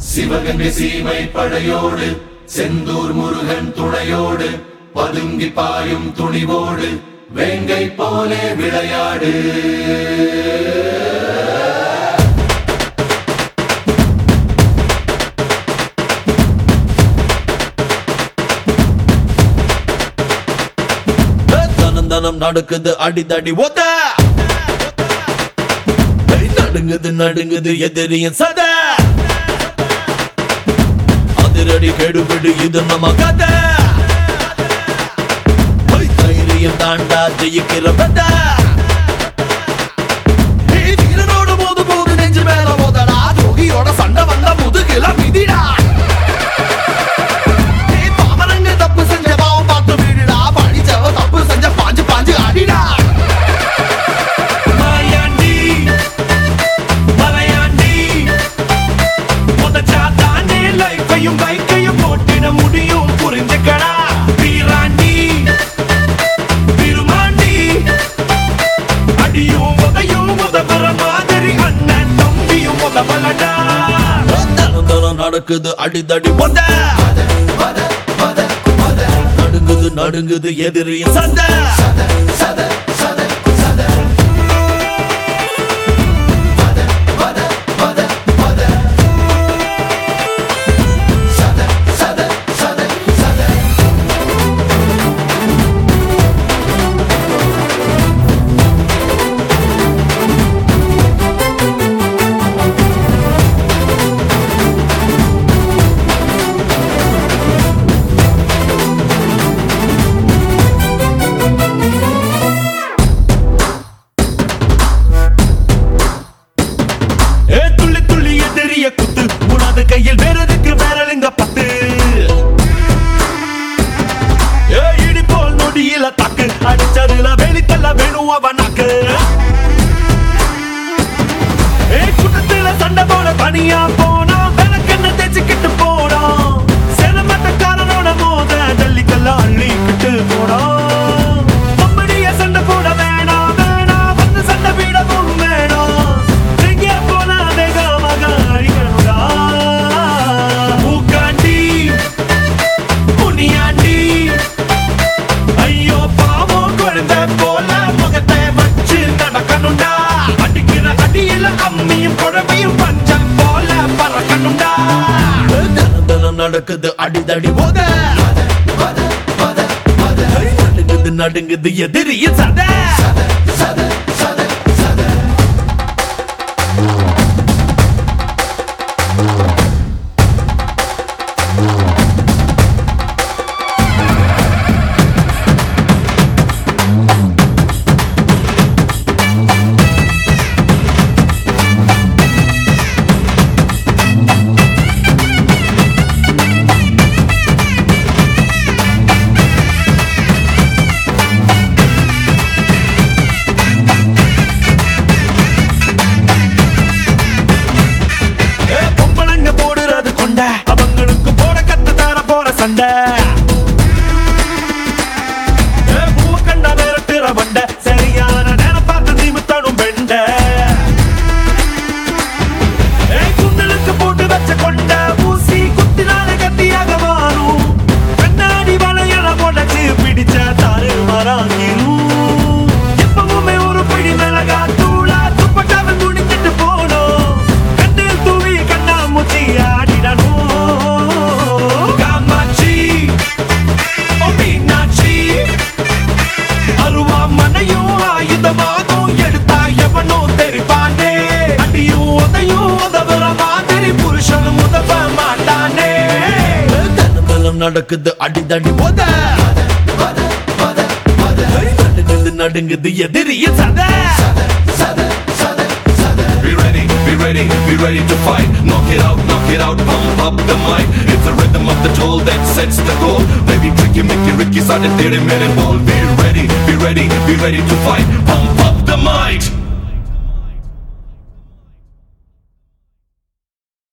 சிவகங்கை சீமை படையோடு செந்தூர் முருகன் துணையோடு பதுங்கி பாயும் துணிவோடு வேங்கை போலே விளையாடு தனம் தனம் நடக்குது அடிதடி ஓத ஏய், நடுங்குது நடுங்குது எதிரியின் சத அதிரடி கெடுபிடு இது நம்ம கதை ஏய், தைரியம் தாண்டா ஜெயிக்கிற பெத்த ஏய், வீரனோட மோது மோது நெஞ்சு மேல மோதடா ஜோகியோட சண்டை வந்தா முதுகில மிதிடா ஏய், பாமரங்க தப்பு செஞ்ச பாவம் பார்த்து வீடுடா படிச்சவ தப்பு செஞ்ச பாஞ்சு பாஞ்சு அடிடா மாயாண்டி மலையாண்டி உதச்சாத்தானே லைஃபையும் பைக்கையும் போட்டிட முடியும் புரிஞ்சுக்கடா வீராண்டி திருமாண்டி அடியும் உதையும் உதவுற மாதிரி அண்ணன் தம்பியும் உதவலடா தனம் தனம் நடக்குது அடிதடி பொந்த நடுங்குது நடுங்குது எதிரியின் சண்டை ஏ துள்ளி துள்ளி எதிரிய குத்து உனது கையில் வேறதுக்கு வேறலுங்க பத்து ஏ இடி போல் நொடியில தாக்கு அடிச்சதுல வெளித்தல்ல வேணும் அவனாக்கு ஏ கூட்டத்துல சண்டை போல தனியா போனா விளக்கெண்ண தேய்ச்சிக்கிட்டு போனா சிரமட்டக்காரனோட மோத ஜல்லிக்கல்ல அள்ளிக்கிட்டு போனா கம்பெனிய சண்டை போட வேணாம் வேணாம் வந்து சண்டை விடவும் வேணாம் எங்க போனா வேகமாக அழிக்கணும்டா மூக்காண்டி முனியாண்டி ஐயோ பாவம் குழந்தை போல முகத்தை வச்சு நடக்கணும்டா அடிக்கிற அடியில அம்மியும் குழவையும் பஞ்சம் போல பறக்கணும்டா தனம் தனம் நடக்குது அடிதடி போத நடுங்குது நடுங்குது எதிரியின் சண்டை ஏ, பொம்பளைங்க போடுறது கொண்ட அவங்களுக்கு போட கத்து தர போற சண்டை ஏ, பூவை கண்டா விரட்டுற வண்டை சரியான நேரம் பார்த்து நிமித்தணும் பெண்ட ஏ, குந்தலுக்கு போட்டு வச்ச கொண்ட ஊசி குத்தினாலே கத்தியாக மாறும் கண்ணாடி வளையல முடச்சு பிடிச்ச தாறு மறாங்கிரும் எப்பவுமே ஒரு பிடி மிளகா தூளா துப்பட்டாவில் முடிச்சிட்டு போனோம் கண்ணில் தூவி கண்ணாமூச்சி ஆடிடணும் காமாட்சி ஓ மீனாட்சி அருவாமனையும் ஆயுதமாகும் எடுத்தா எவனோ தெரிப்பானே அடியும் உதையும் உதவுற மாதிரி புருஷனும் உதவ மாட்டானே தனம் தனம் நடக்குது அடிதடி போத நடுங்குது நடுங்குது எதிரியின் சண்டை Be ready, be ready, be ready to fight. Knock it out, knock it out, pump up the mic. It's the rhythm of the toll that sets the goal. Baby, tricky, Mickey, Ricky, started 30 minute ball. Be ready, be ready, be ready to fight. Pump up the mic.